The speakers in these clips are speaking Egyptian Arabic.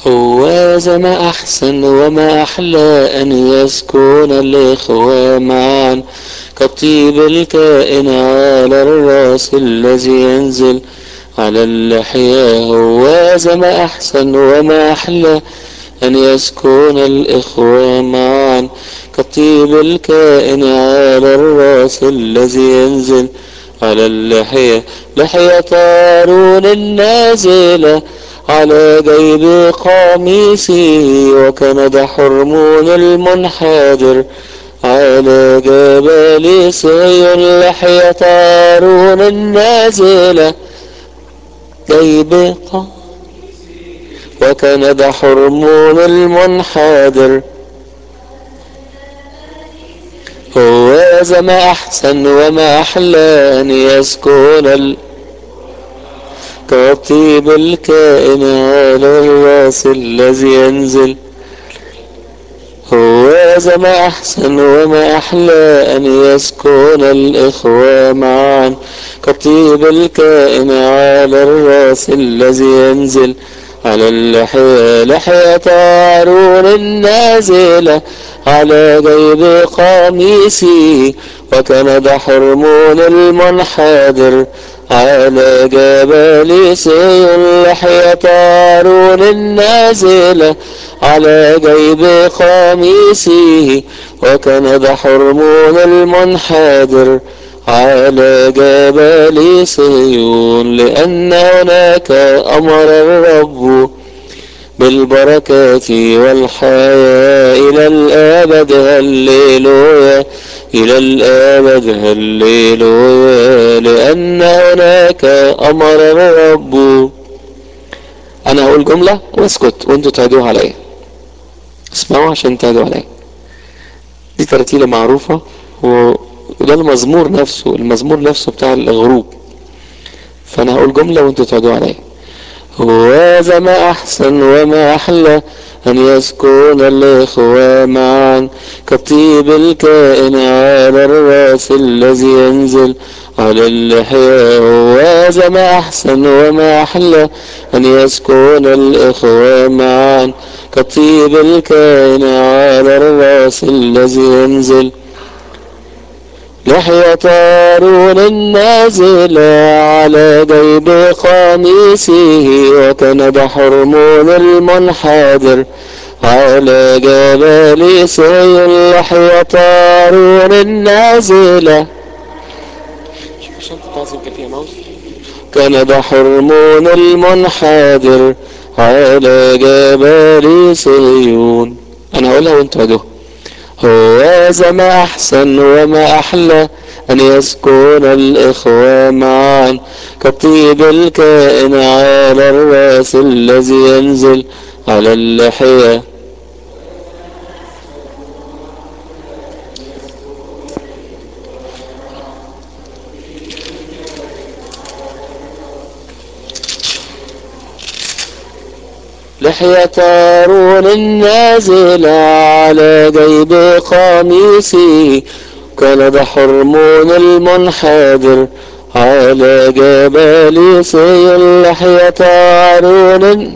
هو ذا ما أحسن وما أحلى أن يسكن الإخوة معا كالطيب الكائن على الراس الذي ينزل على اللحية هو ذا ما أحسن وما أحلى أن يسكن الإخوة معا كالطيب الكائن على الراس الذي ينزل على اللحية لحية هارون النازلة على جيب قميصه وكند حرمون المنحدر على جبل صهيون لحية هارون النازلة جيب وكند حرمون المنحدر هو ذا ما أحسن وما أحلى أن يسكن ال... كطيب الكائن على الراس الذي ينزل هو ذا ما أحسن وما أحلى أن يسكن الإخوة معا كطيب الكائن على الراس الذي ينزل على اللحية لحية هارون النازلة على جيب قميصه وكند حرمون المنحدر على جبل سيون لحية هارون النازلة على جيب قميصه وكند حرمون المنحدر على جبل صهيون لأن هناك أمر الرب بالبركات والحياة إلى الأبد هللويا إلى الأبد هللويا لأن هناك أمر الرب أنا هقول جملة واسكت وانتوا تعدوها عليا اسمعوا عشان تعدوا عليا دي ترتيلة معروفة و... وده المزمور نفسه المزمور نفسه بتاع الغروب فأنا هقول جملة وانتوا تعدوا عليا وهذا ما أحسن وما أحلى أن يسكن الإخوة معا كالطيب الكائن على الراس الذي ينزل على اللحية وهذا ما أحسن وما أحلى أن يسكن الإخوة معا كالطيب الكائن على الراس الذي ينزل لحية هارون النازلة على جيب قميصه وكند حرمون المنحدر على جبل سيل لحية هارون النازلة كند حرمون المنحدر على جبل صهيون انا هقولها وانتوا هدوها هو ذا ما أحسن وما أحلى أن يسكن الإخوة معا كالطيب الكائن على الراس الذي ينزل على اللحية لحية هارون النازلة على جيب قميصه كند حرمون المنحدر على جبل سيل لحية هارون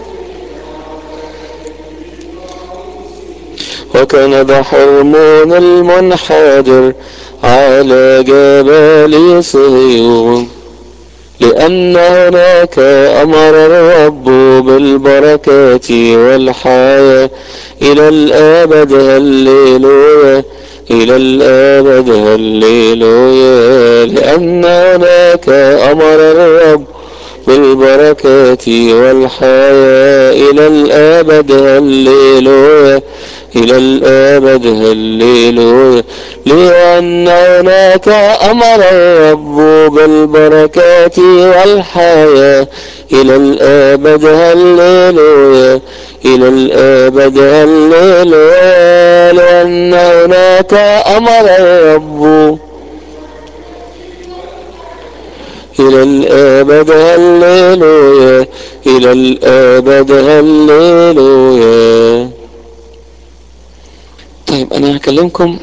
وكند حرمون المنحدر على جبل صهيون لأن هناك أمر الرب بالبركات والحياة إلى الأبد هللويا إلى الأبد هللويا لأن هناك أمر الرب بالبركات والحياة إلى الأبد هللويا إلى الأبد هللويا لأن هناك أمر الرب بالبركات والحياة إلى الأبد هللويا إلى الأبد هللويا لأن هناك أمر الرب إلى الأبد هللويا إلى الأبد هللويا طيب أنا هكلمكم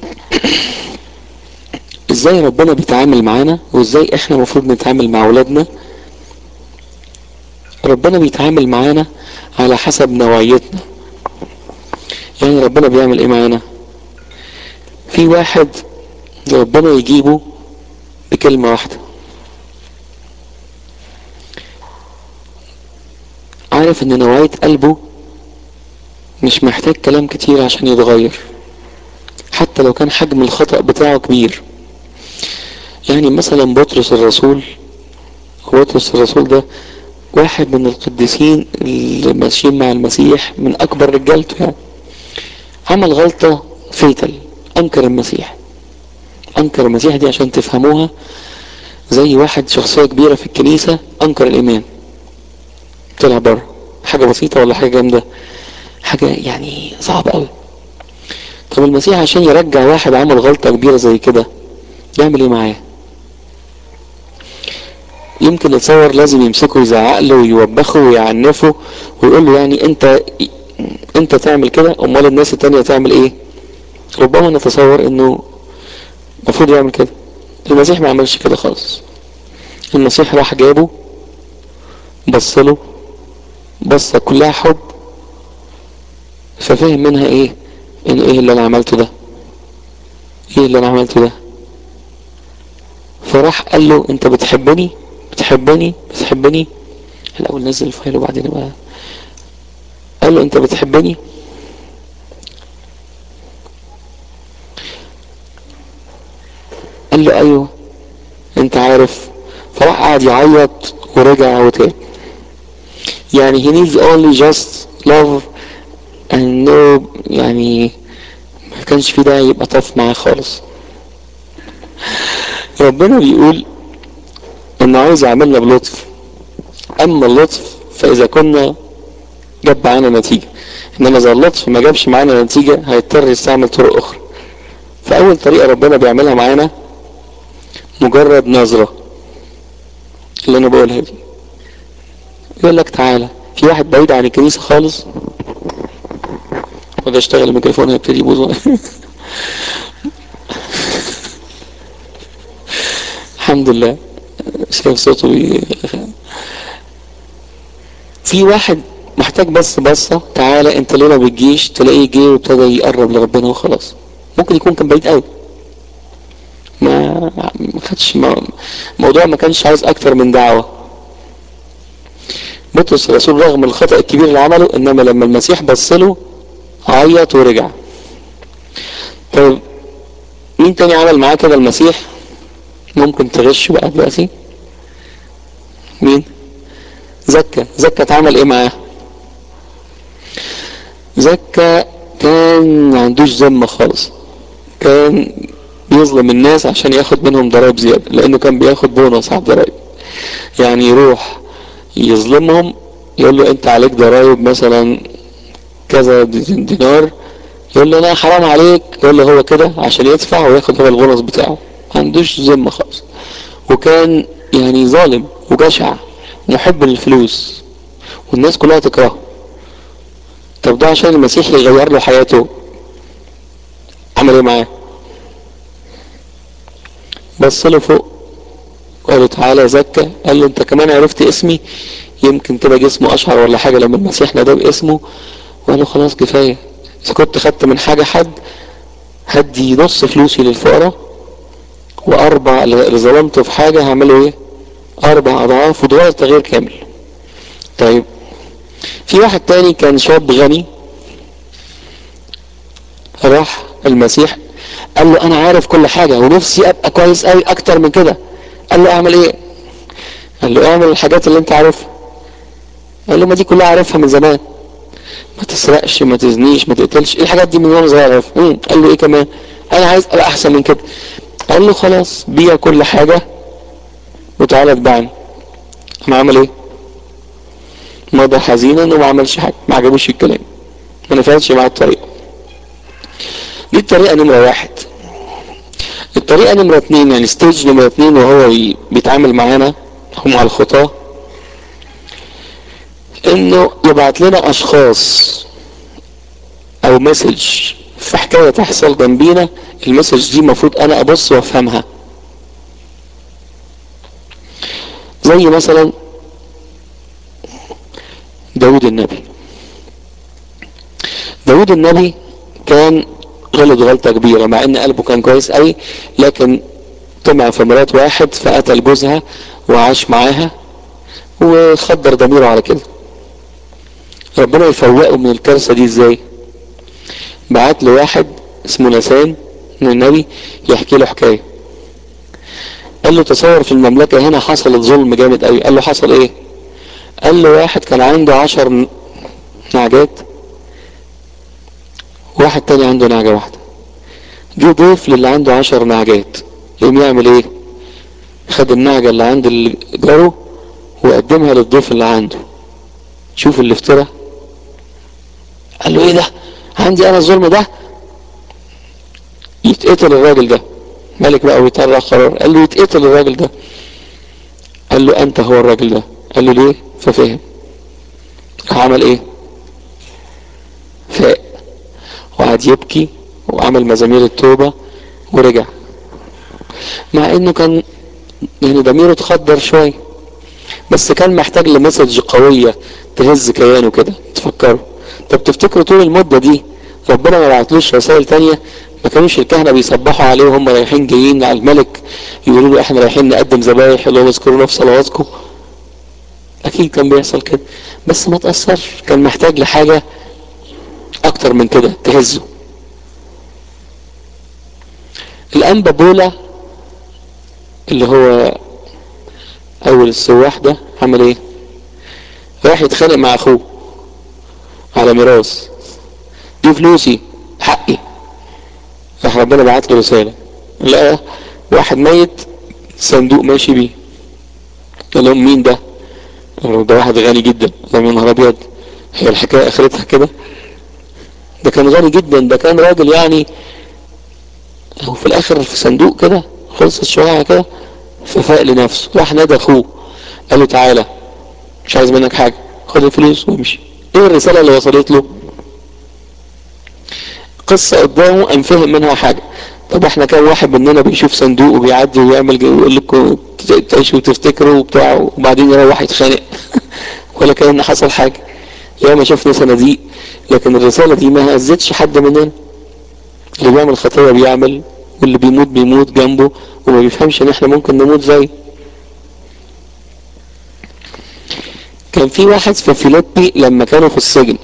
ازاي ربنا بيتعامل معانا وازاي احنا المفروض نتعامل مع اولادنا ربنا بيتعامل معانا على حسب نوعيتنا يعني ربنا بيعمل ايه معانا في واحد ربنا يجيبه بكلمة واحدة عارف ان نوعية قلبه مش محتاج كلام كتير عشان يتغير حتى لو كان حجم الخطأ بتاعه كبير يعني مثلا بطرس الرسول بطرس الرسول ده واحد من القديسين اللي ماشيين مع المسيح من اكبر رجالته يعني عمل غلطة فيتل انكر المسيح انكر المسيح دي عشان تفهموها زي واحد شخصية كبيرة في الكنيسة انكر الايمان طلع بره حاجة بسيطة ولا حاجة جامدة حاجة يعني صعبة قوي طب المسيح عشان يرجع واحد عمل غلطة كبيرة زي كده يعمل ايه معاه يمكن نتصور لازم يمسكه يزعق له ويوبخه ويعنفه ويقول له يعني انت انت تعمل كده امال الناس التانية تعمل ايه ربما نتصور انه المفروض يعمل كده المسيح ما عملش كده خالص المسيح راح جابه بصله بصة كلها حب ففهم منها ايه ان ايه اللي انا عملته ده ايه اللي انا عملته ده فراح قال له انت بتحبني بتحبني بتحبني الاول نزل الفايل وبعدين بقى قال له انت بتحبني قال له ايوه انت عارف فراح قعد يعيط ورجع وتاب يعني he needs only just love and no يعني ما كانش في داعي يبقى طف معاه خالص ربنا بيقول انه عايز يعملنا بلطف اما اللطف فاذا كنا جاب معانا نتيجة انما اذا اللطف ما جابش معانا نتيجة هيضطر يستعمل طرق اخرى فاول طريقة ربنا بيعملها معانا مجرد نظرة اللي انا بقولها دي يقول لك تعالى في واحد بعيد عن الكنيسة خالص وده اشتغل الميكروفون هيبتدي يبوظ الحمد لله شايف صوته بي... في واحد محتاج بس بصة تعالى انت ليه ما بتجيش تلاقيه جه وابتدى يقرب لربنا وخلاص ممكن يكون كان بعيد قوي ما ما خدش ما الموضوع ما كانش عايز اكتر من دعوة بطرس الرسول رغم الخطأ الكبير اللي عمله انما لما المسيح بص له عيط ورجع طيب مين تاني عمل معاه كده المسيح ممكن تغش بقى دلوقتي مين زكا زكا اتعمل ايه معاه زكا كان ما عندوش ذمة خالص كان بيظلم الناس عشان ياخد منهم ضرائب زيادة لانه كان بياخد بونص على الضرائب يعني يروح يظلمهم يقول له انت عليك ضرائب مثلا كذا دينار يقول له لا حرام عليك يقول له هو كده عشان يدفع وياخد هو البونص بتاعه ما عندوش ذمة خالص وكان يعني ظالم وجشع محب للفلوس والناس كلها تكرهه طب ده عشان المسيح يغير له حياته عمل ايه معاه بص له فوق وقال له تعالى زكى قال له انت كمان عرفت اسمي يمكن تبقى جسمه اشعر ولا حاجه لما المسيح نادى باسمه وقال له خلاص كفايه اذا كنت خدت من حاجه حد هدي نص فلوسي للفقراء واربع اللي ظلمته في حاجه هعمله ايه اربع اضعاف ودول تغيير كامل طيب في واحد تاني كان شاب غني راح المسيح قال له انا عارف كل حاجة ونفسي ابقى كويس قوي اكتر من كده قال له اعمل ايه قال له اعمل الحاجات اللي انت عارفها قال له ما دي كلها عارفها من زمان ما تسرقش ما تزنيش ما تقتلش ايه الحاجات دي من وانا صغير عارفها قال له ايه كمان انا عايز ابقى احسن من كده قال له خلاص بيع كل حاجة وتعالى اتبعني انا عمل ايه مضى حزينا وما عملش حاجة ما عجبوش الكلام ما نفعتش معاه الطريقة دي الطريقة نمرة واحد الطريقة نمرة اتنين يعني ستيج نمرة اتنين وهو بيتعامل معانا هم على الخطاة انه يبعت لنا اشخاص او مسج في حكاية تحصل جنبينا المسج دي المفروض انا ابص وافهمها زي مثلا داود النبي داود النبي كان غلط غلطة كبيرة مع ان قلبه كان كويس قوي لكن طمع في مرات واحد فقتل جوزها وعاش معاها وخدر ضميره على كده ربنا يفوقه من الكارثة دي ازاي بعت له واحد اسمه نسان من النبي يحكي له حكاية قال له تصور في المملكة هنا حصلت ظلم جامد قوي قال له حصل ايه قال له واحد كان عنده عشر نعجات واحد تاني عنده نعجة واحدة جه ضيف للي عنده عشر نعجات يقوم يعمل ايه خد النعجة اللي عند اللي جاره وقدمها للضيف اللي عنده شوف الافتراء قال له ايه ده عندي انا الظلم ده يتقتل الراجل ده ملك بقى ويطلع قرار قال له يتقتل الراجل ده قال له انت هو الراجل ده قال له ليه ففهم راح عمل ايه فاق وقعد يبكي وعمل مزامير التوبة ورجع مع انه كان يعني ضميره اتخدر شوية بس كان محتاج لمسج قوية تهز كيانه كده تفكره طب تفتكروا طول المدة دي ربنا ما بعتلوش رسائل تانية ما كانوش الكهنة بيصبحوا عليه وهم رايحين جايين على الملك يقولوا له احنا رايحين نقدم ذبايح اللي هو اذكرونا في صلواتكم اكيد كان بيحصل كده بس ما تأثرش كان محتاج لحاجة اكتر من كده تهزه الانبا بولا اللي هو اول السواح ده عمل ايه راح يتخانق مع اخوه على ميراث دي فلوسي حقي راح ربنا بعت له رسالة لقى واحد ميت صندوق ماشي بيه قال لهم مين ده ده واحد غني جدا قال يا نهار ابيض هي الحكاية اخرتها كده ده كان غني جدا ده كان راجل يعني وفي الاخر في صندوق كده خلصت شوية كده ففاق لنفسه راح نادى اخوه قال له تعالى مش عايز منك حاجة خد الفلوس وامشي ايه الرسالة اللي وصلت له قصة قدامه قام فهم منها حاجة طب احنا كان واحد مننا بيشوف صندوق وبيعدي ويعمل ويقول لكم تعيشوا وتفتكروا وبتاع وبعدين يروح يتخانق ولا كان حصل حاجة يا ما شفنا صناديق لكن الرسالة دي ما هزتش حد مننا اللي بيعمل خطية بيعمل واللي بيموت بيموت جنبه وما بيفهمش ان احنا ممكن نموت زيه كان في واحد في فيليبي لما كانوا في السجن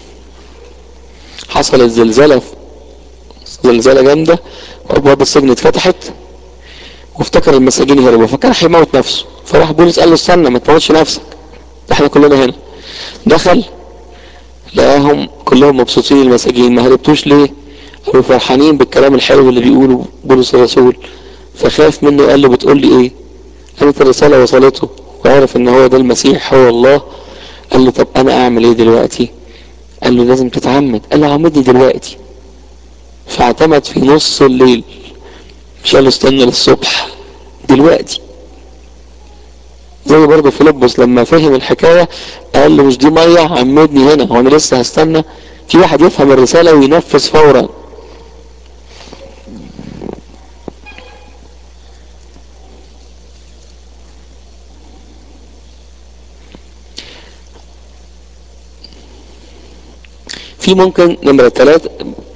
حصلت زلزالة زلزالة جامدة وابواب السجن اتفتحت وافتكر المساجين هربوا فكان هيموت نفسه فراح بولس قال له استنى ما تموتش نفسك احنا كلنا هنا دخل لقاهم كلهم مبسوطين المساجين ما هربتوش ليه قالوا فرحانين بالكلام الحلو اللي بيقوله بولس الرسول فخاف منه قال له بتقول لي ايه قالت الرسالة وصلته وعرف ان هو ده المسيح هو الله قال له طب انا اعمل ايه دلوقتي قال له لازم تتعمد قال له عمدني دلوقتي فاعتمد في نص الليل مش قال له استنى للصبح دلوقتي زي برضه فيلبس لما فهم الحكاية قال له مش دي مية عمدني هنا وانا لسه هستنى في واحد يفهم الرسالة وينفذ فورا في ممكن نمرة ثلاثة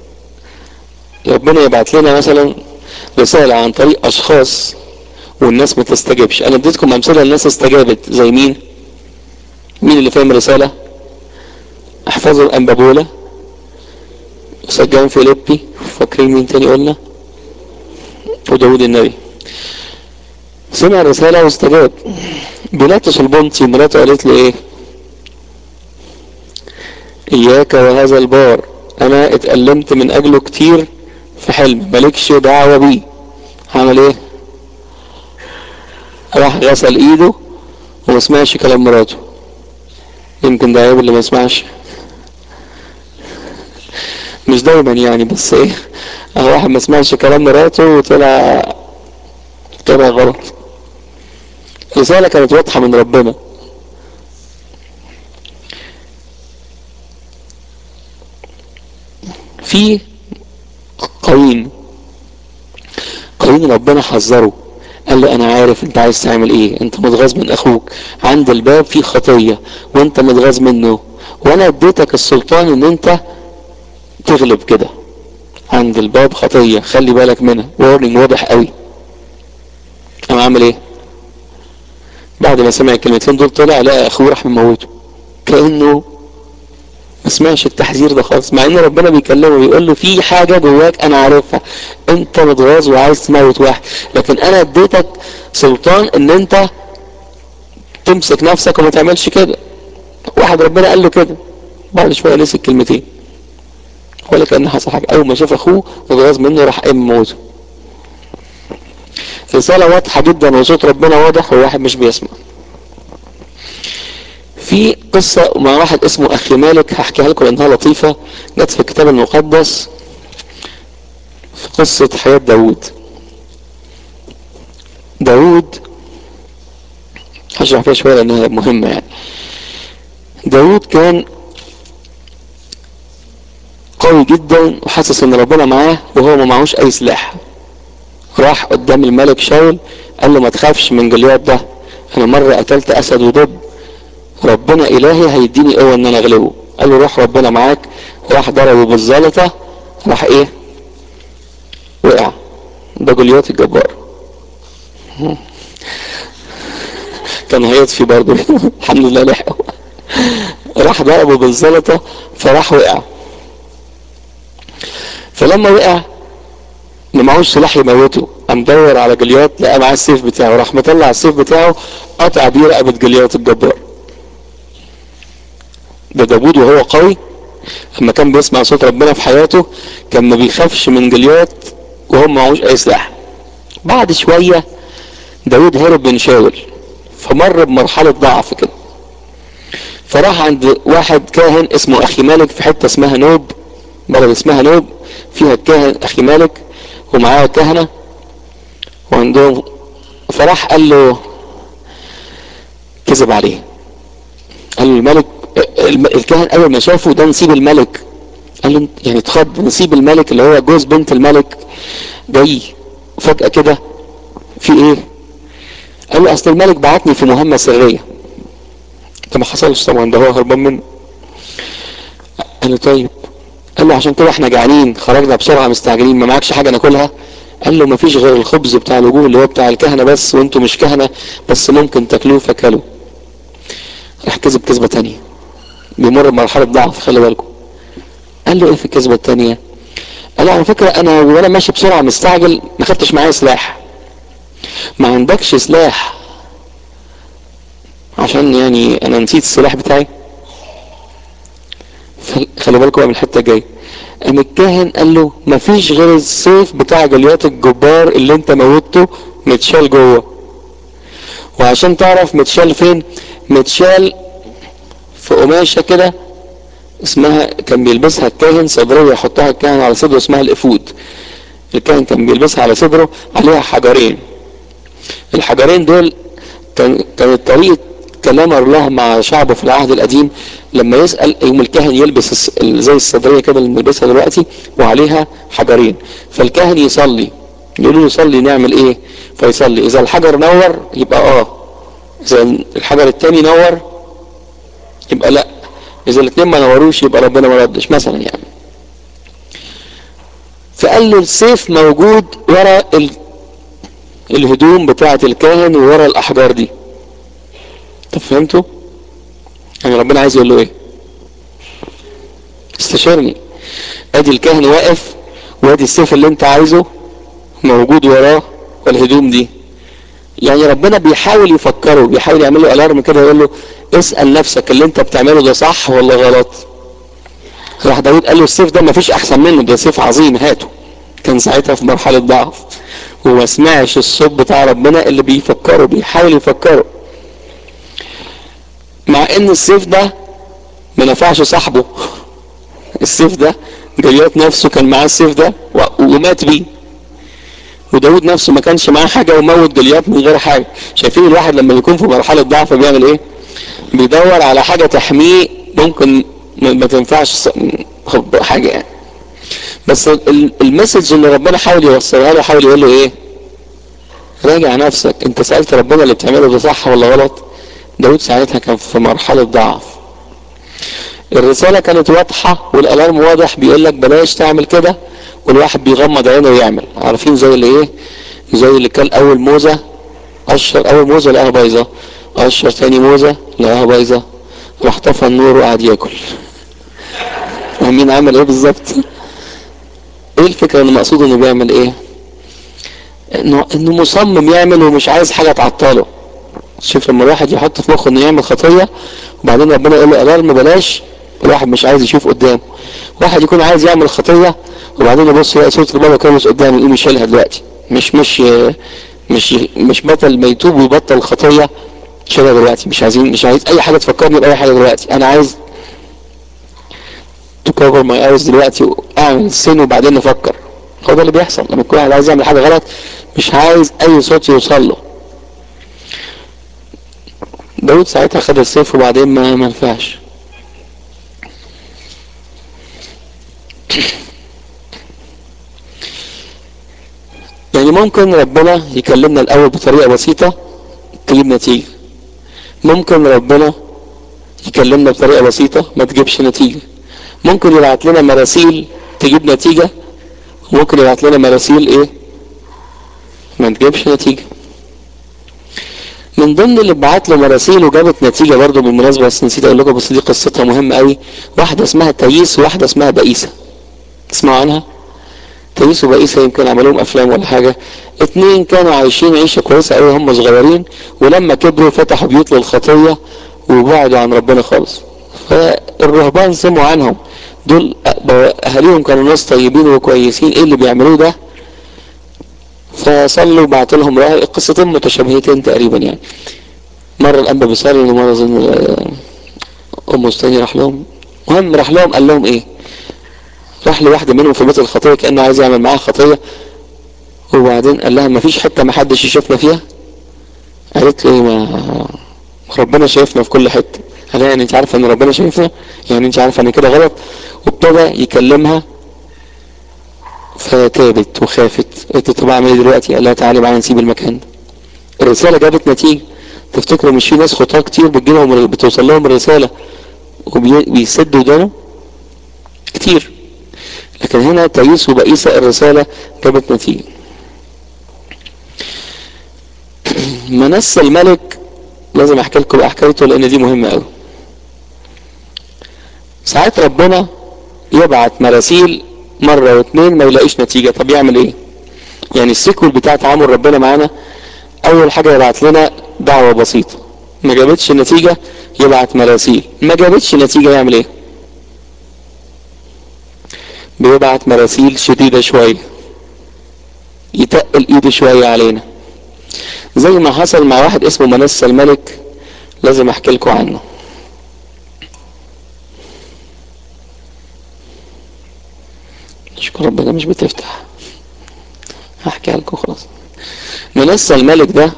ربنا يبعت لنا مثلا رسالة عن طريق أشخاص والناس ما تستجبش أنا اديتكم أمثلة الناس استجابت زي مين؟ مين اللي فاهم الرسالة؟ احفظوا الأنبابولة سجان فيليبي فاكرين مين تاني قلنا؟ وداود النبي سمع الرسالة واستجاب بيلاطس البنطي مراته قالت له ايه؟ إياك وهذا البار أنا اتألمت من أجله كتير في حلم مالكش دعوة بيه عمل إيه؟ راح غسل إيده وما سمعش كلام مراته يمكن ده عيب اللي ما يسمعش مش دايما يعني بس إيه أهو واحد ما سمعش كلام مراته وطلع طلع غلط الرسالة كانت واضحة من ربنا في قايين قايين ربنا حذره قال له انا عارف انت عايز تعمل ايه انت متغاظ من اخوك عند الباب في خطية وانت متغاظ منه وانا اديتك السلطان ان انت تغلب كده عند الباب خطية خلي بالك منها وارنينج واضح قوي انا عامل ايه بعد ما سمع الكلمتين دول طلع لقى اخوه راح مموته كانه ما سمعش التحذير ده خالص مع ان ربنا بيكلمه ويقول له في حاجه جواك انا عارفها انت متغاظ وعايز تموت واحد لكن انا اديتك سلطان ان انت تمسك نفسك وما تعملش كده واحد ربنا قال له كده بعد شويه نسي الكلمتين ولا كان حصل حاجه اول ما شاف اخوه اتغاظ منه راح قايم موته رساله واضحه جدا وصوت ربنا واضح وواحد مش بيسمع في قصة مع واحد اسمه أخي مالك هحكيها لكم لأنها لطيفة جت في الكتاب المقدس في قصة حياة داود داود هشرح فيها شوية لأنها مهمة يعني داود كان قوي جدا وحاسس ان ربنا معاه وهو ما معهوش اي سلاح راح قدام الملك شاول قال له ما تخافش من جليات ده انا مرة قتلت اسد ودب ربنا الهي هيديني قوه ان انا اغلبه قال له روح ربنا معاك راح ضربه بالزلطه راح ايه وقع ده جوليات الجبار كان هيطفي برضه الحمد لله لحقه راح ضربه بالزلطه فراح وقع فلما وقع ما معهوش سلاح يموته قام دور على جليات لقى معاه السيف بتاعه راح مطلع السيف بتاعه قطع بيه رقبه جليات الجبار ده داوود وهو قوي لما كان بيسمع صوت ربنا في حياته كان ما بيخافش من جليات وهو معهوش اي سلاح بعد شوية داود هرب من شاول فمر بمرحلة ضعف كده فراح عند واحد كاهن اسمه اخي مالك في حتة اسمها نوب بلد اسمها نوب فيها الكاهن اخي مالك ومعاه كهنة وعندهم فراح قال له كذب عليه قال له الملك الكاهن اول ما شافه ده نسيب الملك قال له يعني اتخض نسيب الملك اللي هو جوز بنت الملك جاي فجأة كده في ايه قال له اصل الملك بعتني في مهمة سرية ده ما حصلش طبعا ده هو هربان منه قال له طيب قال له عشان كده احنا جعانين خرجنا بسرعة مستعجلين ما معكش حاجة ناكلها قال له ما فيش غير الخبز بتاع الوجوه اللي هو بتاع الكهنة بس وانتوا مش كهنة بس ممكن تاكلوه فكلوا راح كذب كذبة تانية بيمر بمرحلة ضعف خلي بالكم قال له ايه في الكذبة التانية قال له على فكرة انا وانا ماشي بسرعة مستعجل ما خدتش معايا سلاح ما عندكش سلاح عشان يعني انا نسيت السلاح بتاعي خلي بالكم من الحتة الجاية قام الكاهن قال له ما فيش غير السيف بتاع جليات الجبار اللي انت موتته متشال جوه وعشان تعرف متشال فين متشال في قماشة كده اسمها كان بيلبسها الكاهن صدرية يحطها الكاهن على صدره اسمها الافود الكاهن كان بيلبسها على صدره عليها حجرين الحجرين دول كان كانت طريقة كلام الله مع شعبه في العهد القديم لما يسأل يوم الكاهن يلبس زي الصدرية كده اللي بنلبسها دلوقتي وعليها حجرين فالكاهن يصلي يقولوا له صلي نعمل ايه فيصلي اذا الحجر نور يبقى اه اذا الحجر التاني نور يبقى لا اذا الاثنين ما نوروش يبقى ربنا ما ردش مثلا يعني فقال له السيف موجود ورا ال... الهدوم بتاعة الكاهن وورا الاحجار دي طب فهمتوا يعني ربنا عايز يقول له ايه استشارني ادي الكاهن واقف وادي السيف اللي انت عايزه موجود وراه والهدوم دي يعني ربنا بيحاول يفكره بيحاول يعمل له الارم كده يقول له اسال نفسك اللي انت بتعمله ده صح ولا غلط راح داود قال له السيف ده مفيش احسن منه ده سيف عظيم هاته كان ساعتها في مرحله ضعف وما سمعش الصوت بتاع ربنا اللي بيفكره بيحاول يفكره مع ان السيف ده ما نفعش صاحبه السيف ده جليات نفسه كان معاه السيف ده ومات بيه وداود نفسه ما كانش معاه حاجه وموت جليات من غير حاجه شايفين الواحد لما يكون في مرحله ضعف بيعمل ايه بيدور على حاجه تحميه ممكن ما تنفعش حاجه يعني بس المسج اللي ربنا حاول يوصلها له حاول يقول له ايه راجع نفسك انت سالت ربنا اللي بتعمله ده صح ولا غلط داود ساعتها كان في مرحله ضعف الرسالة كانت واضحة والالارم واضح بيقول لك بلاش تعمل كده والواحد بيغمض عينه ويعمل عارفين زي اللي ايه زي اللي كان اول موزة قشر اول موزة لقاها بايظة قشر تاني موزة لقاها بايظة راح طفى النور وقعد ياكل مين عمل ايه بالظبط ايه الفكرة اللي مقصود انه بيعمل ايه انه انه مصمم يعمل ومش عايز حاجة تعطله شوف لما الواحد يحط في مخه انه يعمل خطية وبعدين ربنا يقول له الارم بلاش الواحد مش عايز يشوف قدامه واحد يكون عايز يعمل خطية وبعدين يبص يلاقي صورة البابا كاموس قدامه يقوم يشيلها دلوقتي مش مش مش مش بطل ما يتوب ويبطل الخطية شيلها دلوقتي مش عايزين مش عايز اي حاجة تفكرني بأي حاجة دلوقتي انا عايز تكفر ماي ايز دلوقتي واعمل السن وبعدين نفكر هو ده اللي بيحصل لما يكون واحد عايز يعمل حاجة غلط مش عايز اي صوت يوصل له داود ساعتها خد السيف وبعدين ما ما نفعش يعني ممكن ربنا يكلمنا الاول بطريقة بسيطة تجيب نتيجة ممكن ربنا يكلمنا بطريقة بسيطة ما تجيبش نتيجة ممكن يبعت لنا مراسيل تجيب نتيجة وممكن يبعت لنا مراسيل ايه ما تجيبش نتيجة من ضمن اللي بعت له مراسيل وجابت نتيجة برضه بالمناسبة بس نسيت اقول لكم بس دي قصتها مهمة قوي واحدة اسمها تاييس وواحدة اسمها بائسة تسمعوا عنها تاييس وبائسة يمكن عملوهم افلام ولا حاجة اتنين كانوا عايشين عيشة كويسة قوي هم صغيرين ولما كبروا فتحوا بيوت للخطية وبعدوا عن ربنا خالص فالرهبان سمعوا عنهم دول اهاليهم كانوا ناس طيبين وكويسين ايه اللي بيعملوه ده فصلوا وبعت لهم راهب قصتين متشابهتين تقريبا يعني مرة الأنبا بيصلي ومرة أظن أم مستني راح لهم المهم راح لهم قال لهم إيه راح لواحدة منهم في بيت الخطية كأنه عايز يعمل معاها خطية وبعدين قال لها ما فيش حتة ما حدش يشوفنا فيها قالت له إيه ما ربنا شايفنا في كل حتة قال يعني انت عارفة ان ربنا شايفنا يعني انت عارفة ان كده غلط وابتدى يكلمها فتابت وخافت قلت طب اعمل ايه دلوقتي قال لها تعالي معايا نسيب المكان ده الرسالة جابت نتيجة تفتكروا مش في ناس خطاة كتير بتجيلهم بتوصل لهم الرسالة وبيسدوا ودانه كتير لكن هنا تاييس وبئيسة الرسالة جابت نتيجة منسى الملك لازم احكي لكم بقى حكايته لان دي مهمة قوي ساعات ربنا يبعت مراسيل مرة واثنين ما يلاقيش نتيجة طب يعمل ايه يعني السيكول بتاع تعامل ربنا معانا اول حاجة يبعت لنا دعوة بسيطة ما جابتش نتيجة يبعت مراسيل ما جابتش نتيجة يعمل ايه بيبعت مراسيل شديدة شوية يتقل ايده شوية علينا زي ما حصل مع واحد اسمه منسى الملك لازم احكي لكم عنه نشكر ربنا مش بتفتح هحكي لكم خلاص منسى الملك ده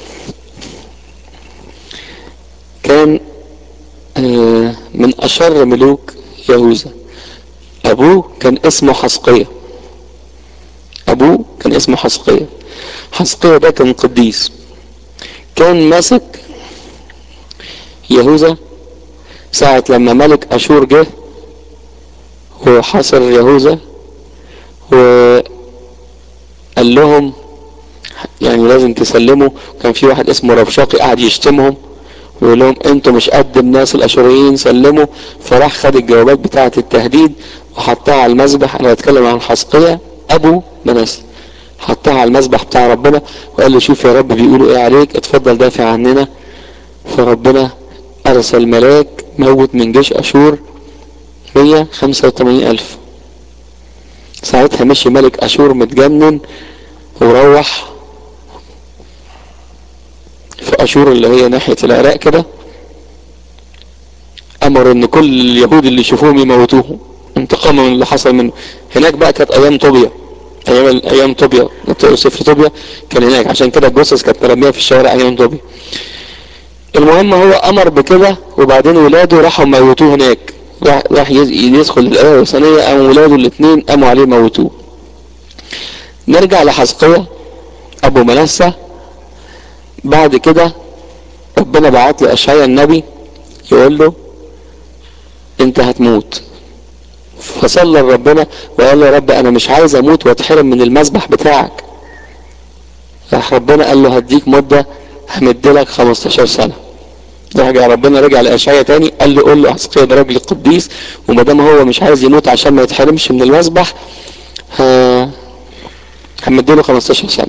كان من اشر ملوك يهوذا ابوه كان اسمه حسقية ابوه كان اسمه حسقية حسقية ده كان قديس كان ماسك يهوذا ساعة لما ملك اشور جه وحصر يهوذا وقال لهم يعني لازم تسلموا كان في واحد اسمه ربشاقي قاعد يشتمهم ويقول لهم انتوا مش قد الناس الاشوريين سلموا فراح خد الجوابات بتاعة التهديد وحطها على المذبح انا بتكلم عن حسقية ابو مناسي حطها على المذبح بتاع ربنا وقال له شوف يا رب بيقولوا ايه عليك اتفضل دافع عننا فربنا ارسل ملاك موت من جيش اشور 185 الف ساعتها مشي ملك اشور متجنن وروح في اشور اللي هي ناحية العراق كده امر ان كل اليهود اللي يشوفوهم يموتوهم انتقاما من اللي حصل منه هناك بقى كانت ايام طوبيا ايام ايام طوبيا سفر طوبيا كان هناك عشان كده الجثث كانت مرميه في الشوارع ايام طوبيا المهم هو امر بكده وبعدين ولاده راحوا موتوه هناك راح, راح يدخل الايه الوثنيه قاموا ولاده الاثنين قاموا عليه موتوه نرجع لحزقية ابو منسى بعد كده ربنا بعت لأشعيا النبي يقول له انت هتموت فصلى لربنا وقال له يا رب انا مش عايز اموت واتحرم من المذبح بتاعك راح ربنا قال له هديك مدة همدلك 15 سنة رجع ربنا رجع لأشعيا تاني قال له قول له حسقيا ده راجل قديس وما دام هو مش عايز يموت عشان ما يتحرمش من المذبح ها همديله 15 سنة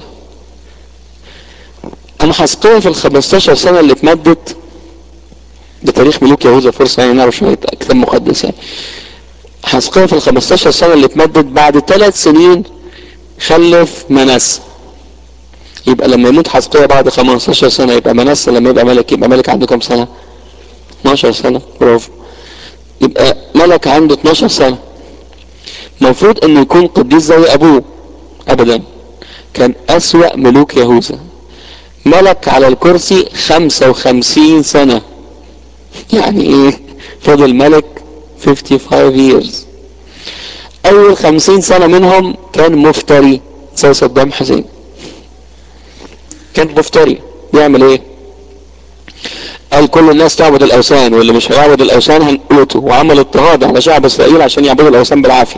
اما حسقيا في ال 15 سنة اللي اتمدت ده تاريخ ملوك يهوذا فرصة يعني نعرف شوية كتاب مقدس يعني حسقيا في ال 15 سنة اللي اتمدت بعد ثلاث سنين خلف منسى يبقى لما يموت حسقيا بعد 15 سنة يبقى منسى لما يبقى ملك يبقى ملك عنده كام سنة 12 سنة برافو يبقى ملك عنده 12 سنة المفروض انه يكون قديس زي ابوه ابدا كان اسوأ ملوك يهوذا ملك على الكرسي 55 سنة يعني ايه فضل ملك 55 years اول 50 سنة منهم كان مفتري زي صدام حسين كان مفتري بيعمل ايه قال كل الناس تعبد الاوثان واللي مش هيعبد الاوثان هنقوته وعمل اضطهاد على شعب اسرائيل عشان يعبدوا الاوثان بالعافيه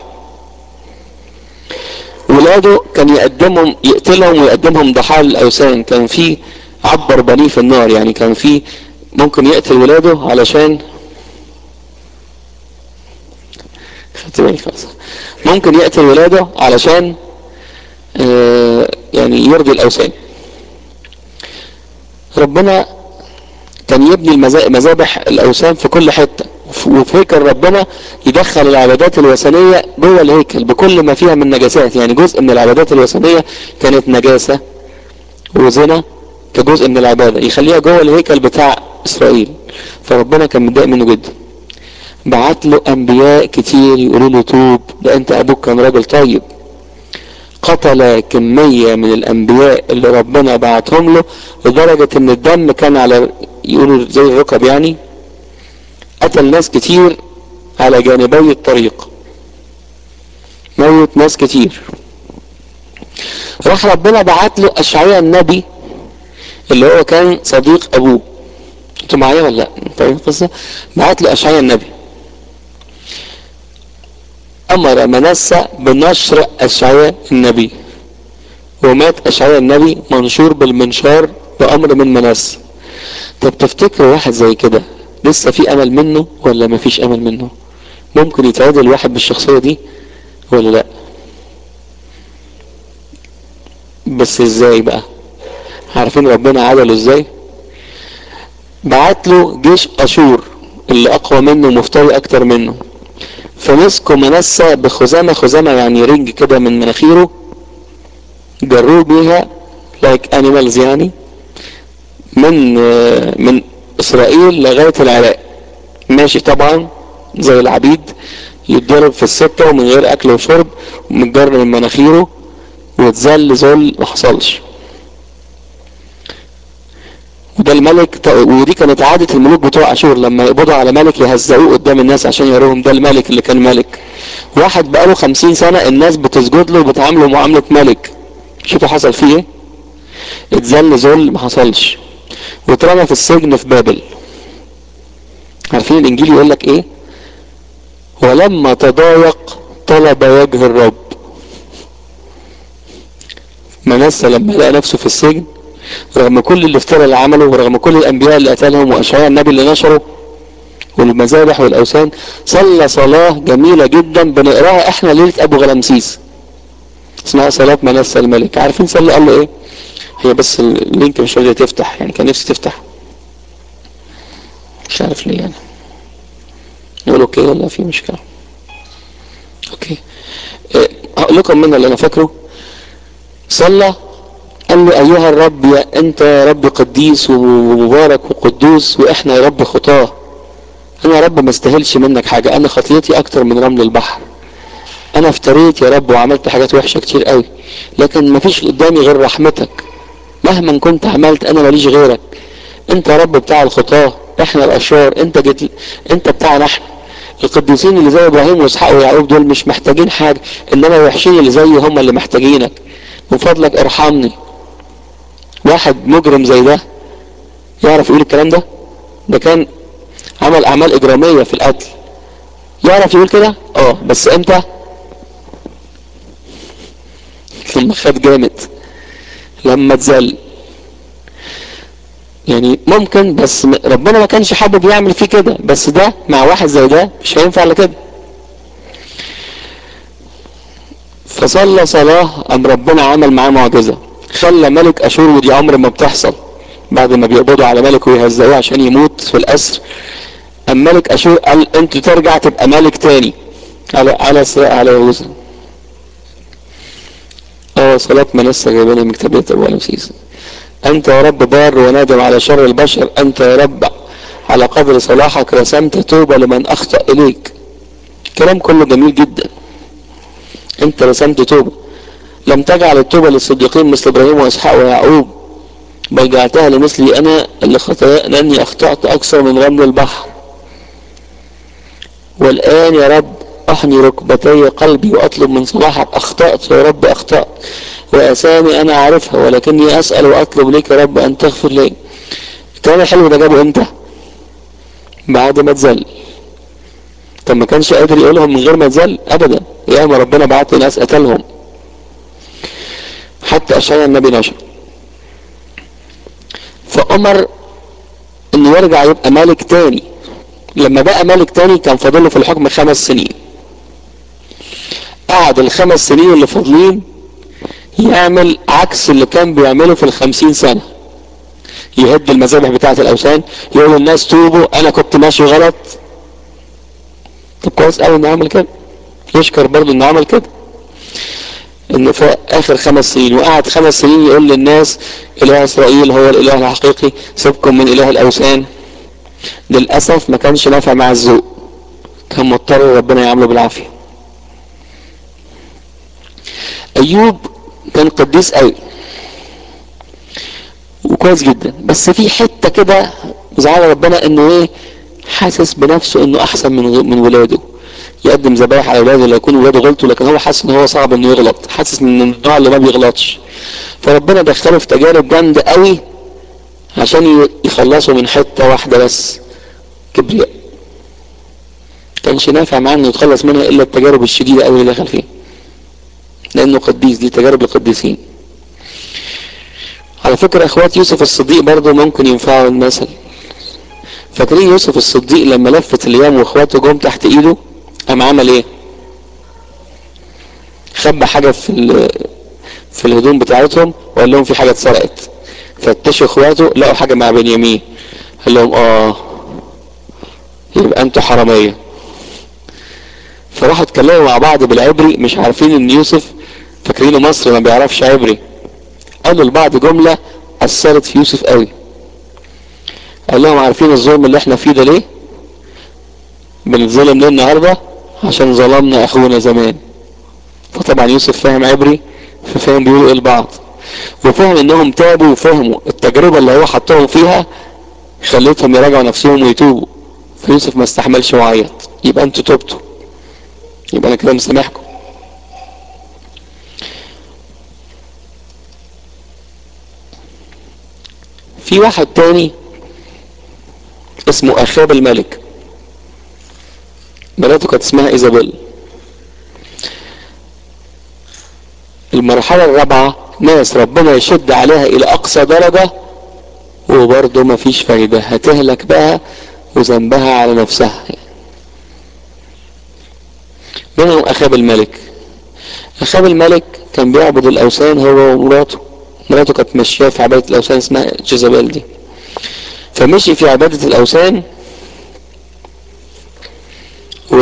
ولاده كان يقدمهم يقتلهم ويقدمهم ضحايا للاوثان كان في عبر بنيه في النار يعني كان في ممكن يقتل ولاده علشان خدت بالي خلاص ممكن يقتل ولاده علشان آه يعني يرضي الاوثان ربنا كان يبني مذابح الاوثان في كل حته وفي هيكل ربنا يدخل العبادات الوثنيه جوه الهيكل بكل ما فيها من نجاسات يعني جزء من العبادات الوثنيه كانت نجاسه وزنا كجزء من العباده يخليها جوه الهيكل بتاع اسرائيل فربنا كان متضايق منه جدا بعت له انبياء كتير يقولوا له توب ده انت ابوك كان راجل طيب قتل كمية من الأنبياء اللي ربنا بعتهم له لدرجة إن الدم كان على يقولوا زي الركب يعني قتل ناس كتير على جانبي الطريق موت ناس كتير راح ربنا بعت له أشعياء النبي اللي هو كان صديق أبوه انتوا معايا ولا لا؟ فاهم القصة؟ بعت له أشعياء النبي امر منسى بنشر اشعياء النبي ومات اشعياء النبي منشور بالمنشار بامر من منسى طب تفتكر واحد زي كده لسه في امل منه ولا مفيش امل منه ممكن يتعدل واحد بالشخصية دي ولا لا بس ازاي بقى عارفين ربنا عدله ازاي بعت له جيش اشور اللي اقوى منه مفتري اكتر منه فمسكوا منسى بخزامة خزامة يعني رنج كده من مناخيره جروه بيها لايك انيمالز يعني من من اسرائيل لغاية العراق ماشي طبعا زي العبيد يتضرب في السكة ومن غير اكل وشرب ومتجر من مناخيره واتذل ذل ما حصلش وده الملك ودي كانت عادة الملوك بتوع اشور لما يقبضوا على ملك يهزقوه قدام الناس عشان يروهم ده الملك اللي كان ملك واحد بقاله خمسين سنة الناس بتسجد له وبتعامله معاملة ملك شوفوا حصل فيه ايه اتذل ذل ما حصلش واترمى في السجن في بابل عارفين الانجيل يقول لك ايه ولما تضايق طلب وجه الرب منسى لما لقى نفسه في السجن رغم كل الافتراء اللي عمله ورغم كل الانبياء اللي قتلهم واشعياء النبي اللي نشره والمذابح والاوثان صلى صلاه جميله جدا بنقراها احنا ليله ابو غلامسيس اسمها صلاه منسى الملك عارفين صلى قال له ايه هي بس اللينك مش راضيه تفتح يعني كان نفسي تفتح مش عارف ليه يعني نقول اوكي ولا في مشكله اوكي أه هقول لكم منها اللي انا فاكره صلى قال له ايها الرب يا انت يا رب قديس ومبارك وقدوس واحنا يا رب خطاه انا يا رب ما استاهلش منك حاجه انا خطيتي اكتر من رمل البحر انا افتريت يا رب وعملت حاجات وحشه كتير قوي لكن ما فيش قدامي غير رحمتك مهما كنت عملت انا ماليش غيرك انت يا رب بتاع الخطاه احنا الاشرار انت جت انت بتاعنا احنا القديسين اللي زي ابراهيم واسحاق ويعقوب دول مش محتاجين حاجه انما الوحشين اللي زيي هم اللي محتاجينك من فضلك ارحمني واحد مجرم زي ده يعرف يقول الكلام ده ده كان عمل اعمال اجراميه في القتل يعرف يقول كده اه بس امتى لما خد جامد لما اتذل يعني ممكن بس ربنا ما كانش حابب يعمل فيه كده بس ده مع واحد زي ده مش هينفع الا كده فصلى صلاة قام ربنا عمل معاه معجزة خلى ملك اشور ودي عمر ما بتحصل بعد ما بيقبضوا على ملك ويهزقوه عشان يموت في الاسر قام ملك اشور قال انت ترجع تبقى ملك تاني على على على يهوذا اه صلاة منسى جايبينها من كتاب ابو لمسيس انت يا رب بار ونادم على شر البشر انت يا رب على قدر صلاحك رسمت توبة لمن اخطأ اليك كلام كله جميل جدا انت رسمت توبة لم تجعل التوبة للصديقين مثل ابراهيم واسحاق ويعقوب بل جعلتها لمثلي انا اللي خطأ لاني اخطأت اكثر من رمل البحر والان يا رب احني ركبتي قلبي واطلب من صلاحك اخطأت يا رب اخطأت واسامي انا اعرفها ولكني اسأل واطلب لك يا رب ان تغفر لي الكلام الحلو ده جابه امتى بعد ما اتذل طب ما كانش قادر يقولهم من غير ما اتذل ابدا يا ما ربنا بعت لي ناس قتلهم حتى اشعيا النبي نشر فامر انه يرجع يبقى ملك تاني لما بقى ملك تاني كان فاضله في الحكم خمس سنين قعد الخمس سنين اللي فاضلين يعمل عكس اللي كان بيعمله في الخمسين سنة يهد المذابح بتاعة الأوثان يقول للناس توبوا أنا كنت ماشي غلط طب كويس قوي إنه عمل كده يشكر برضه إنه عمل كده إنه في آخر خمس سنين وقعد خمس سنين يقول للناس إله إسرائيل هو الإله الحقيقي سيبكم من إله الأوثان للأسف ما كانش نافع مع الذوق كان مضطر ربنا يعمله بالعافية أيوب كان قديس قوي وكويس جدا بس في حته كده زعل ربنا انه ايه حاسس بنفسه انه احسن من من ولاده يقدم ذبايح على ولاده لا يكون ولاده غلطوا لكن هو حاسس ان هو صعب انه يغلط حاسس من النوع اللي ما بيغلطش فربنا دخله في تجارب جامده قوي عشان يخلصوا من حته واحده بس كبرياء كانش نافع معاه انه يتخلص منها الا التجارب الشديده قوي اللي دخل فيها لانه قديس دي تجارب القديسين على فكرة اخوات يوسف الصديق برضه ممكن ينفعوا المثل فاكرين يوسف الصديق لما لفت الايام واخواته جم تحت ايده قام عمل ايه خبى حاجة في في الهدوم بتاعتهم وقال لهم في حاجة اتسرقت فتشوا اخواته لقوا حاجة مع بنيامين قال لهم اه يبقى انتوا حرامية فراحوا اتكلموا مع بعض بالعبري مش عارفين ان يوسف فاكرينه مصري ما بيعرفش عبري قالوا لبعض جملة أثرت في يوسف قوي قال لهم عارفين الظلم اللي احنا فيه ده ليه بنتظلم ليه النهاردة عشان ظلمنا اخونا زمان فطبعا يوسف فاهم عبري ففاهم بيقولوا ايه لبعض وفهم انهم تابوا وفهموا التجربة اللي هو حطهم فيها خلتهم يراجعوا نفسهم ويتوبوا فيوسف ما استحملش وعيط يبقى انتوا تبتوا يبقى انا كده مسامحكم في واحد تاني اسمه اخاب الملك مراته كانت اسمها ايزابيل المرحلة الرابعة ناس ربنا يشد عليها الى اقصى درجة وبرضه مفيش فايدة هتهلك بقى وذنبها على نفسها منهم اخاب الملك اخاب الملك كان بيعبد الاوثان هو ومراته مراته كانت ماشيه في عباده الاوثان اسمها جيزابيل دي فمشي في عباده الاوثان و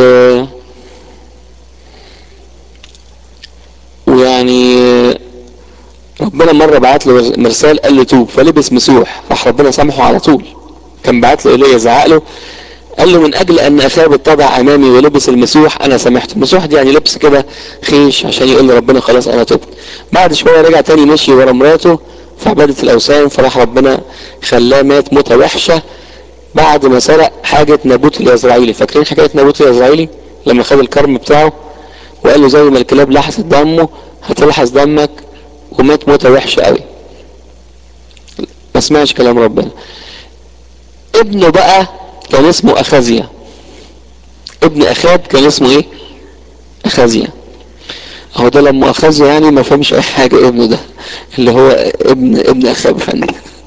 ويعني ربنا مره بعت له مرسال قال له توب فلبس مسوح راح ربنا سامحه على طول كان بعت له ايليا زعق له قال له من اجل ان اخاب اتضع امامي ولبس المسوح انا سامحته المسوح دي يعني لبس كده خيش عشان يقول لربنا خلاص انا تبت بعد شويه رجع تاني مشي ورا مراته في عباده الاوثان فراح ربنا خلاه مات موته وحشه بعد ما سرق حاجه نابوت اليزرعيلي فاكرين حكايه نابوت اليزرعيلي لما خد الكرم بتاعه وقال له زي ما الكلاب لحست دمه هتلحس دمك ومات موته وحشه قوي ما سمعش كلام ربنا ابنه بقى كان اسمه اخازيا ابن اخاب كان اسمه ايه اخازيا اهو ده لما اخازيا يعني ما فهمش اي حاجة ابنه ده اللي هو ابن ابن اخاب فني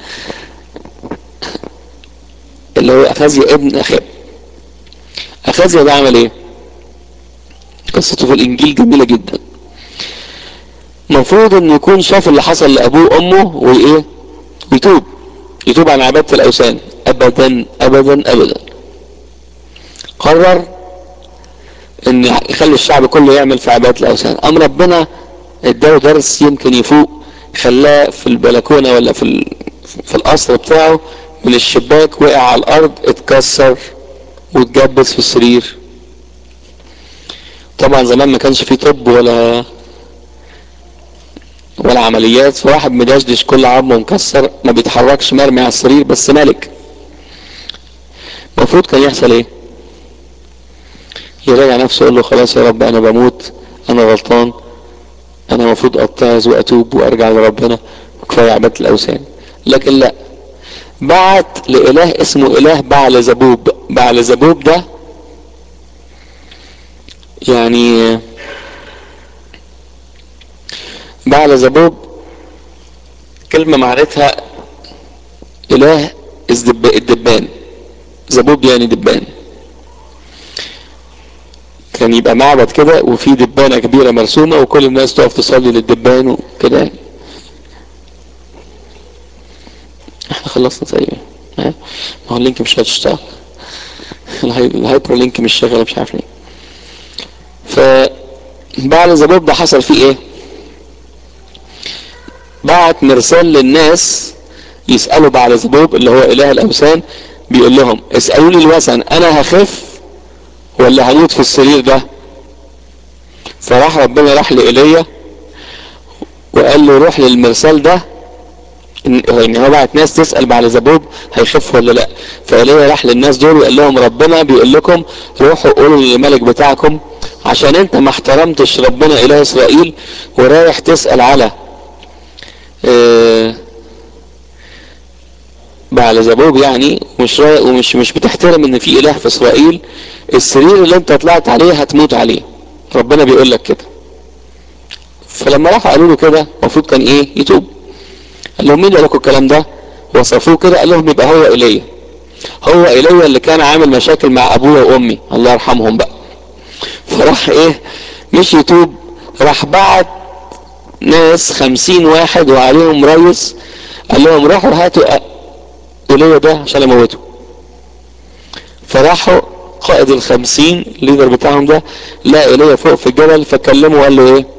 اللي هو اخازيا ابن اخاب اخازيا ده عمل ايه قصته في الانجيل جميلة جدا المفروض انه يكون شاف اللي حصل لابوه وامه وايه ويتوب يتوب عن عبادة الاوثان ابدا ابدا ابدا قرر ان يخلي الشعب كله يعمل في عبادة الاوثان ام ربنا اداله درس يمكن يفوق خلاه في البلكونة ولا في ال... في القصر بتاعه من الشباك وقع على الارض اتكسر واتجبس في السرير طبعا زمان ما كانش فيه طب ولا ولا عمليات فواحد مدشدش كل عظمه مكسر ما بيتحركش مرمي على السرير بس ملك المفروض كان يحصل ايه يراجع نفسه يقول له خلاص يا رب انا بموت انا غلطان انا المفروض اتعظ واتوب وارجع لربنا وكفايه عباده الاوثان لكن لا بعت لاله اسمه اله بعل زبوب بعل زبوب ده يعني بعل زبوب كلمة معناتها إله الدبان زبوب يعني دبان كان يبقى معبد كده وفي دبانة كبيرة مرسومة وكل الناس تقف تصلي للدبان وكده يعني احنا خلصنا تقريبا ما هو اللينك مش هتشتغل الهايبر لينك مش شغال مش عارف ليه فبعد زبوب ده حصل فيه ايه بعت مرسال للناس يسألوا بعد زبوب اللي هو اله الاوثان بيقول لهم اسألوني الوثن انا هخف ولا هموت في السرير ده فراح ربنا راح لإيليا وقال له روح للمرسال ده ان هو بعت ناس تسأل بعد زبوب هيخف ولا لا فإيليا راح للناس دول وقال لهم ربنا بيقول لكم روحوا قولوا للملك بتاعكم عشان انت ما احترمتش ربنا اله اسرائيل ورايح تسأل على اه بعد زبوب يعني مش رايح ومش مش بتحترم ان في اله في اسرائيل السرير اللي انت طلعت عليه هتموت عليه ربنا بيقول لك كده فلما راحوا قالوا له كده المفروض كان ايه يتوب قال لهم مين اللي قال لكم الكلام ده وصفوه كده قال لهم يبقى هو ايليا هو ايليا اللي كان عامل مشاكل مع ابويا وامي الله يرحمهم بقى فراح ايه مش يتوب راح بعت ناس خمسين واحد وعليهم ريس قال لهم روحوا هاتوا ايليا ده عشان اموته فراحوا قائد الخمسين الليدر بتاعهم ده لقى ايليا فوق في الجبل فكلمه وقال له ايه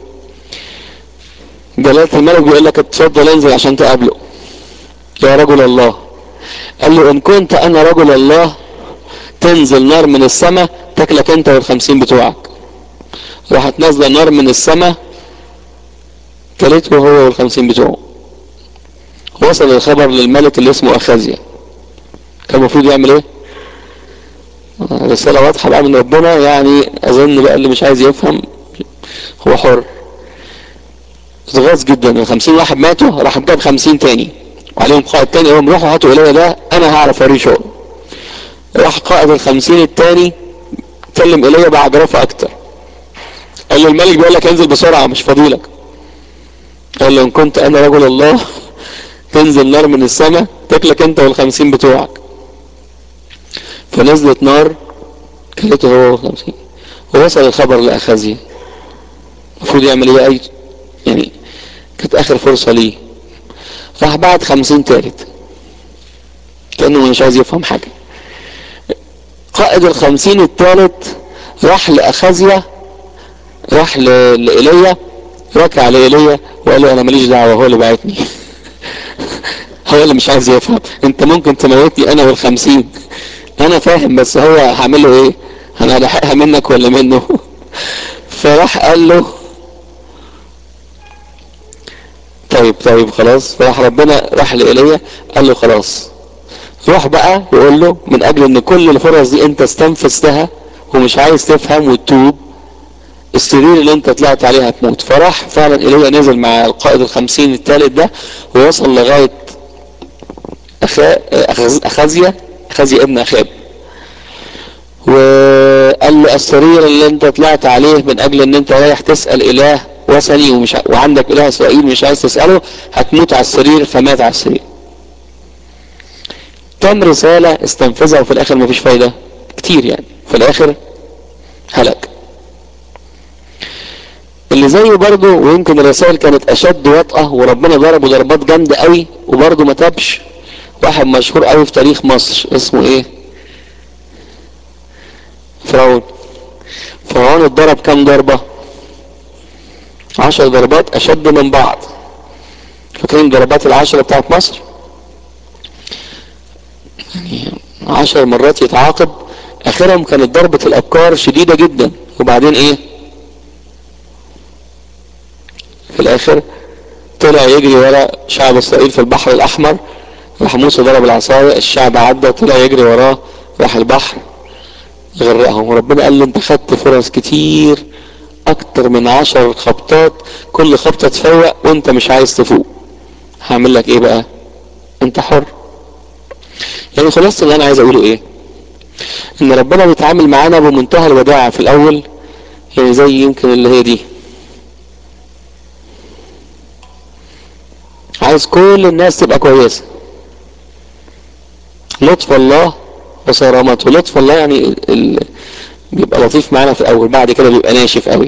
جلالة الملك بيقول لك اتفضل انزل عشان تقابله يا رجل الله قال له ان كنت انا رجل الله تنزل نار من السماء تاكلك انت والخمسين بتوعك راحت نازلة نار من السماء كلته هو والخمسين بتوعه وصل الخبر للملك اللي اسمه اخازيا كان المفروض يعمل ايه رسالة واضحة بقى من ربنا يعني اظن بقى اللي مش عايز يفهم هو حر اتغاظ جدا ال 50 واحد ماتوا راح جاب 50 تاني وعليهم قائد تاني قال لهم روحوا هاتوا ايليا ده انا هعرف اوريه شغل راح قائد ال 50 التاني كلم ايليا بعجرفه اكتر قال له الملك بيقول لك انزل بسرعه مش فاضيلك قال له ان كنت انا رجل الله تنزل نار من السماء تاكلك انت والخمسين بتوعك فنزلت نار كلته هو والخمسين ووصل الخبر لاخازيه المفروض يعمل ايه اي يعني كانت اخر فرصة ليه راح بعد خمسين تالت كأنه مش عايز يفهم حاجة قائد الخمسين التالت راح لأخازيا راح لإيليا ركع لإيليا وقال له أنا ماليش دعوة هو اللي بعتني هو اللي مش عايز يفهم أنت ممكن تموتني أنا والخمسين أنا فاهم بس هو هعمله إيه أنا هلحقها منك ولا منه فراح قال له طيب طيب خلاص فراح ربنا راح لإيليا قال له خلاص روح بقى وقول له من اجل ان كل الفرص دي انت استنفذتها ومش عايز تفهم وتتوب السرير اللي انت طلعت عليه هتموت فراح فعلا ايليا نزل مع القائد الخمسين الثالث ده ووصل لغاية أخا أخازيا أخازيا ابن أخاب و قال له السرير اللي انت طلعت عليه من اجل ان انت رايح تسأل اله وثني ومش وعندك اله اسرائيل مش عايز تسأله هتموت على السرير فمات على السرير كم رسالة استنفذها وفي الاخر مفيش فايدة كتير يعني في الاخر هلك اللي زيه برضه ويمكن الرسائل كانت اشد وطأة وربنا ضربه ضربات جامدة قوي وبرضه ما تابش واحد مشهور قوي في تاريخ مصر اسمه ايه فرعون فرعون اتضرب كام ضربة عشر ضربات اشد من بعض فاكرين ضربات العشرة بتاعت مصر يعني عشر مرات يتعاقب اخرهم كانت ضربة الابكار شديدة جدا وبعدين ايه في الاخر طلع يجري ورا شعب اسرائيل في البحر الاحمر راح موسى ضرب العصاية الشعب عدى طلع يجري وراه راح البحر غرقهم وربنا قال له انت خدت فرص كتير اكتر من عشر خبطات كل خبطة تفوق وانت مش عايز تفوق هعمل لك ايه بقى انت حر يعني خلاصة اللي انا عايز اقوله ايه ان ربنا بيتعامل معانا بمنتهى الوداعة في الاول يعني زي يمكن اللي هي دي عايز كل الناس تبقى كويسة لطف الله وصرامته لطف الله يعني ال... ال... بيبقى لطيف معانا في الاول بعد كده بيبقى ناشف قوي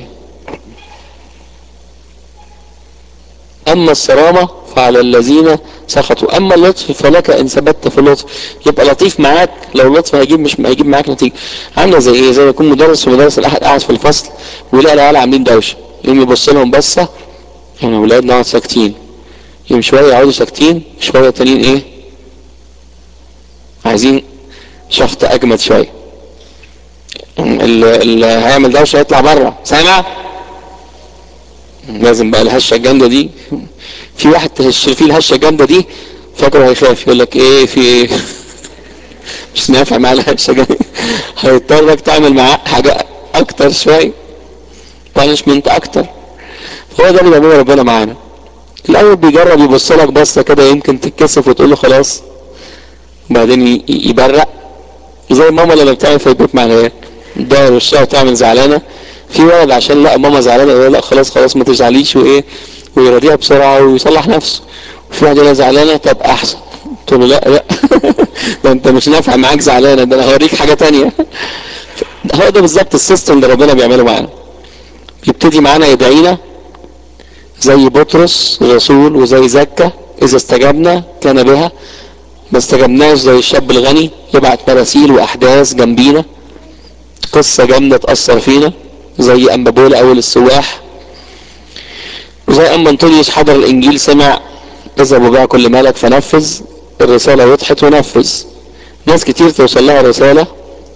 اما الصرامة فعلى الذين سخطوا اما اللطف فلك ان ثبت في اللطف يبقى لطيف معاك لو اللطف هيجيب مش هيجيب معاك نتيجة عاملة زي ايه زي ما يكون مدرس ومدرس الاحد قاعد في الفصل ويلاقي العيال عاملين دوشة يقوم يبص لهم بصة يعني ولادنا قاعد ساكتين يوم شوية يقعدوا ساكتين شوية تانيين ايه عايزين شفط اجمد شوية اللي هيعمل دوشة يطلع بره سامع لازم بقى الهشة الجامدة دي في واحد تهش فيه الهشة الجامدة دي فاكره هيخاف يقول لك ايه في ايه مش نافع معاه الهشة الجامدة هيضطرك تعمل معاه حاجة اكتر شوية بانشمنت اكتر هو ده اللي بيعمله ربنا معانا الاول بيجرب يبص لك بصه كده يمكن تتكسف وتقول له خلاص وبعدين يبرق زي ماما لما بتعمل في البيت مع العيال تدور وشها وتعمل زعلانه في ولد عشان لا ماما زعلانه يقول لا خلاص خلاص ما تزعليش وايه ويراضيها بسرعه ويصلح نفسه وفي واحد يقول زعلانه طب احسن تقول له لا لا ده انت مش نافع معاك زعلانه ده انا هوريك حاجه تانية هو ده بالظبط السيستم اللي ربنا بيعمله معانا يبتدي معانا يدعينا زي بطرس الرسول وزي زكا اذا استجبنا كان بها ما استجبناش زي الشاب الغني يبعت مراسيل واحداث جنبينا قصة جامدة تأثر فينا زي أما بولا أول السواح وزي أما انطونيوس حضر الإنجيل سمع اذهب وبيع كل مالك فنفذ الرسالة وضحت ونفذ ناس كتير توصل لها رسالة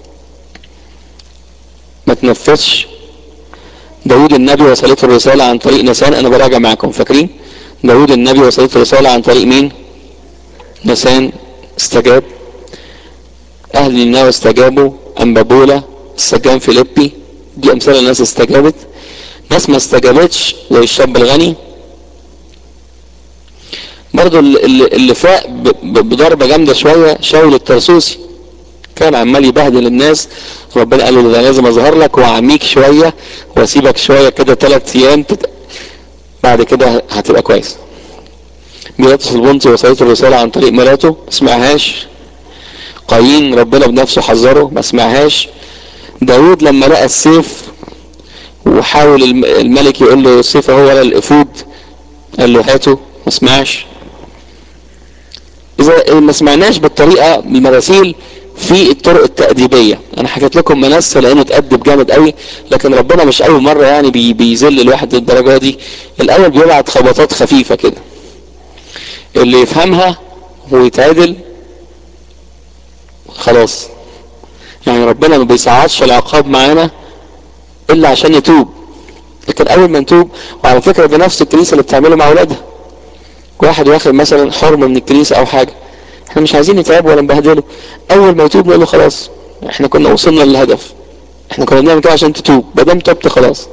ما تنفذش داود النبي وصلته الرسالة عن طريق نسان انا براجع معكم فاكرين داود النبي وصلته الرسالة عن طريق مين نسان استجاب اهل نينوى استجابوا امبابولا السجان فيليبي دي امثله الناس استجابت ناس ما استجابتش زي الشاب الغني برضو اللي, اللي فاق بضربه جامده شويه شاول الترسوسي كان عمال يبهدل الناس ربنا قال له ده لازم اظهر لك واعميك شويه واسيبك شويه كده ثلاث ايام تت... بعد كده هتبقى كويس بيلاطس البنطي وصلته الرساله عن طريق مراته ما سمعهاش قايين ربنا بنفسه حذره ما سمعهاش داود لما لقى السيف وحاول الملك يقول له السيف هو ولا الافود قال له هاته ما سمعش اذا ما سمعناش بالطريقه المراسيل في الطرق التأديبية انا حكيت لكم منسى لانه اتأدب جامد قوي لكن ربنا مش اول مرة يعني بي بيذل الواحد للدرجة دي الاول بيبعت خبطات خفيفة كده اللي يفهمها ويتعدل خلاص يعني ربنا ما بيصعدش العقاب معانا الا عشان نتوب لكن اول ما نتوب وعلى فكرة ده نفس الكنيسة اللي بتعمله مع اولادها واحد واخد مثلا حرمة من الكنيسة او حاجة احنا مش عايزين نتعب ولا نبهدله اول ما يتوب نقول له خلاص احنا كنا وصلنا للهدف احنا كنا بنعمل كده عشان تتوب ما دام تبت خلاص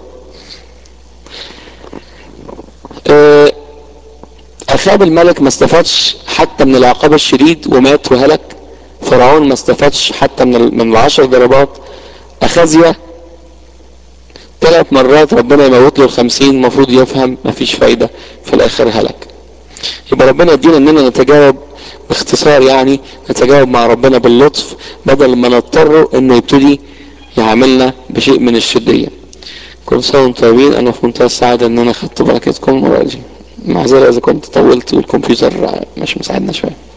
اه اخاب الملك ما استفادش حتى من العقاب الشديد ومات وهلك فرعون ما استفادش حتى من من العشر ضربات اخازيا ثلاث مرات ربنا يموت له الخمسين المفروض يفهم مفيش فايدة في الاخر هلك يبقى ربنا يدينا اننا نتجاوب باختصار يعني نتجاوب مع ربنا باللطف بدل ما نضطر انه يبتدي يعاملنا بشيء من الشدية كل سنة وانتم طيبين انا في منتهى السعادة ان انا خدت بركتكم المرة دي معذرة اذا كنت طولت والكمبيوتر مش مساعدنا شوية